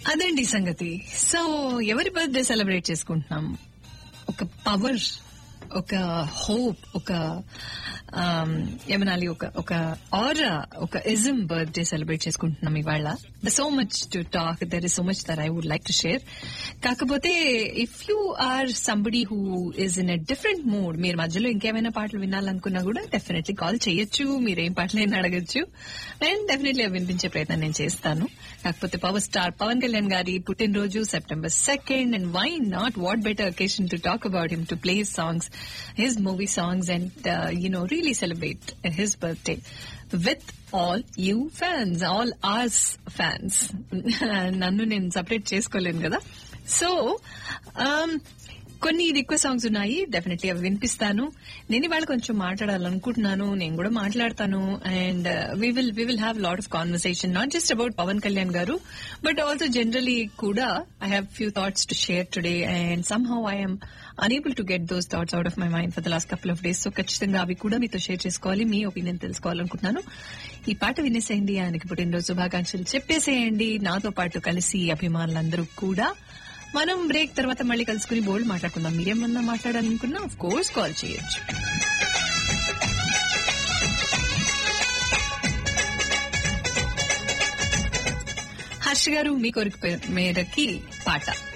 అదండి సంగతి సో ఎవరి బర్త్డే సెలబ్రేట్ చేసుకుంటున్నాం ఒక పవర్ ఒక హోప్ ఒక ఆమ్, ఏమనాలి ఒక ఒక ఆరా ఒక ఇజం బర్త్డే సెలబ్రేట్ చేసుకుంటున్నాం ఇవాళ the so much to talk there is so much there I would like to share కాకపోతే if you are somebody who is in a different mood మీరు మధ్యలో ఇంకేమైనా పాటలు వినాలనుకున్నా కూడా డెఫినెట్లీ కాల్ చేయొచ్చు మీరు ఏం పాటలైనా అడగచ్చు అండ్ డెఫినెట్లీ అవి వినిపించే ప్రయత్నం నేను చేస్తాను కాకపోతే పవర్ స్టార్ పవన్ కళ్యాణ్ గారి పుట్టినరోజు September second and why not what better occasion to talk about him to play songs his movie songs and you know really celebrate his birthday with all you fans all ours fans నన్ను నేను separate చేసుకోలేను కదా so కొన్ని request songs ఉన్నాయి definitely అవి వినిపిస్తాను నేను ఇవాళ కొంచెం మాట్లాడాలనుకుంటున్నాను నేను కూడా మాట్లాడతాను and we will we will have lot of conversation not just about Pawan Kalyan garu but also generally కూడా I have few thoughts to share today and somehow I'm unable to get those thoughts out of my mind for the last couple of days so ఖచ్చితంగా అవి కూడా మీతో share చేసుకోవాలి మీ opinion తెలుసుకోవాలనుకుంటున్నాను ఈ పాట వినేసేయండి ఆయనకి పుట్టినరోజు శుభాకాంక్షలు చెప్పేసేయండి నాతో పాటు కలిసి అభిమానులందరూ కూడా మనం బ్రేక్ తర్వాత మళ్ళీ కలుసుకుని బోల్డ్ మాట్లాడుకుందాం మీరేమన్నా మాట్లాడాలనుకున్నా ఆఫ్ కోర్స్ కాల్ చేయొచ్చు హర్ష గారు మీ కోరిక మేరకి పాట